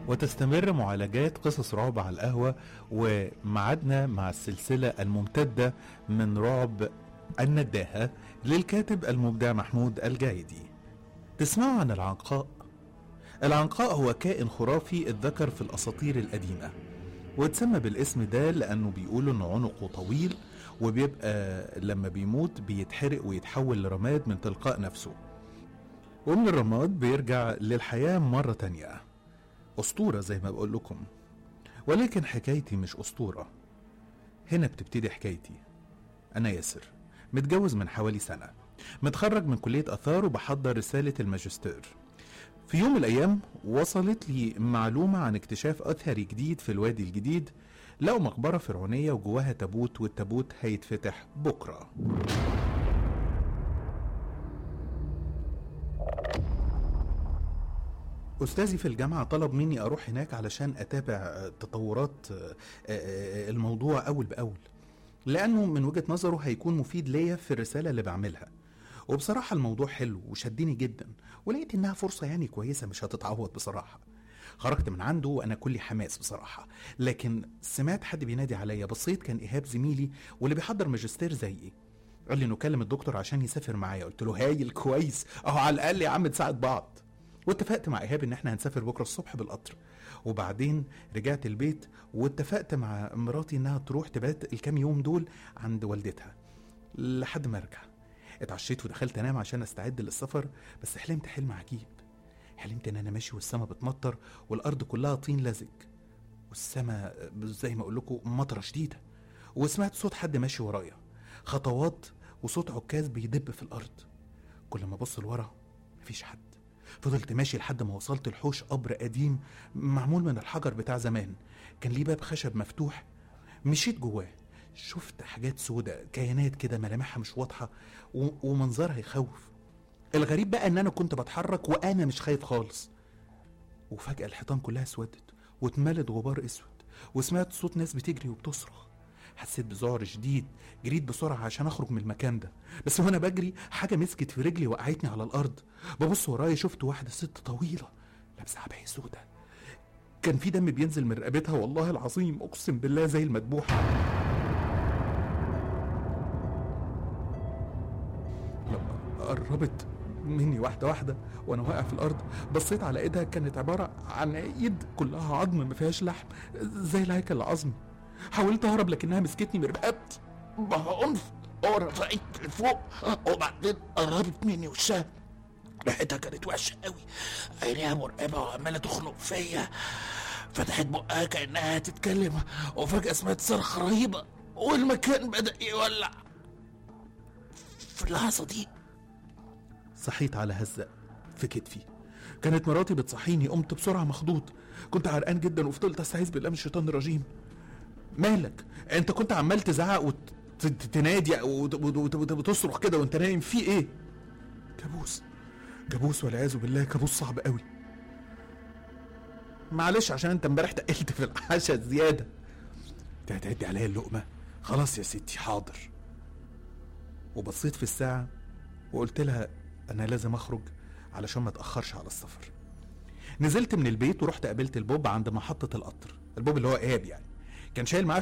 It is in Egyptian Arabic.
وتستمر معالجات قصص رعب على القهوة ومعدنا مع السلسلة الممتدة من رعب النداهة للكاتب المبدع محمود الجايدي تسمعوا عن العنقاء العنقاء هو كائن خرافي اتذكر في الأساطير القديمة واتسمى بالاسم ده لأنه بيقولوا إن عنقه طويل وبيبقى لما بيموت بيتحرق ويتحول لرماد من تلقاء نفسه ومن الرماد بيرجع للحياة مرة تانية أسطورة زي ما بقول لكم ولكن حكايتي مش أسطورة هنا بتبتدي حكايتي أنا ياسر متجوز من حوالي سنة متخرج من كلية آثار وبحضر رسالة الماجستير في يوم من الأيام وصلت لي معلومة عن اكتشاف أثري جديد في الوادي الجديد لقوا مقبرة فرعونية وجواها تابوت والتابوت هيتفتح بكرة أستاذي في الجامعة طلب مني أروح هناك علشان أتابع تطورات الموضوع أول بأول لأنه من وجهة نظره هيكون مفيد ليا في الرسالة اللي بعملها وبصراحة الموضوع حلو وشدني جدا ولقيت إنها فرصة يعني كويسة مش هتتعوض بصراحة خرجت من عنده وأنا كلي حماس بصراحة لكن سمعت حد بينادي عليا بصيت كان إيهاب زميلي واللي بيحضر ماجستير زيي قال لي إنه كلم الدكتور عشان يسافر معايا قلت له هايل كويس أهو على الأقل يا عم نساعد بعض واتفقت مع ايهاب ان احنا هنسافر بكره الصبح بالقطر وبعدين رجعت البيت واتفقت مع مراتي انها تروح تبات الكام يوم دول عند والدتها لحد ما ارجع اتعشيت ودخلت انام عشان استعد للسفر بس حلمت حلم عجيب حلمت ان انا ماشي والسما بتمطر والارض كلها طين لزج والسما زي ما اقول لكم مطره شديده وسمعت صوت حد ماشي ورايا خطوات وصوت عكاز بيدب في الارض كل ما ابص لورا مفيش حد فضلت ماشي لحد ما وصلت لحوش قبر قديم معمول من الحجر بتاع زمان كان ليه باب خشب مفتوح مشيت جواه شفت حاجات سودة كيانات كده ملامحها مش واضحة و- ومنظرها يخوف الغريب بقى ان انا كنت بتحرك وانا مش خايف خالص وفجأة الحيطان كلها اسودت واتملت غبار اسود وسمعت صوت ناس بتجري وبتصرخ حسيت بذعر شديد جريت بسرعة عشان أخرج من المكان ده بس وأنا بجري حاجة مسكت في رجلي وقعتني على الأرض ببص ورايا شفت واحدة ست طويلة لابسة عباية سودة كان في دم بينزل من رقبتها والله العظيم أقسم بالله زي المذبوحة لما قربت مني واحدة واحدة وأنا واقع في الأرض بصيت على إيدها كانت عبارة عن إيد كلها عظم ما فيهاش لحم زي الهيكل العظمي حاولت أهرب لكنها مسكتني من رقبتي بعنف ورفعت لفوق وبعدين قربت مني وشها ريحتها كانت وحشة قوي عينيها مرعبة وعمالة تخنق فيا فتحت بقها كأنها هتتكلم وفجأة سمعت صرخة رهيبة والمكان بدأ يولع في اللحظة دي صحيت على هزة في كتفي كانت مراتي بتصحيني قمت بسرعة مخضوض كنت عرقان جدا وفضلت استعيذ بالله من الشيطان الرجيم مالك انت كنت عمال تزعق وتنادي وتصرخ كده وانت نايم في ايه كابوس كابوس والعياذ بالله كابوس صعب قوي معلش عشان انت امبارح تقلت في العشاء زياده انت هتعدي عليا اللقمه خلاص يا ستي حاضر وبصيت في الساعه وقلت لها انا لازم اخرج علشان ما اتاخرش على السفر نزلت من البيت ورحت قابلت البوب عند محطه القطر البوب اللي هو ايهاب يعني كان شايل معاه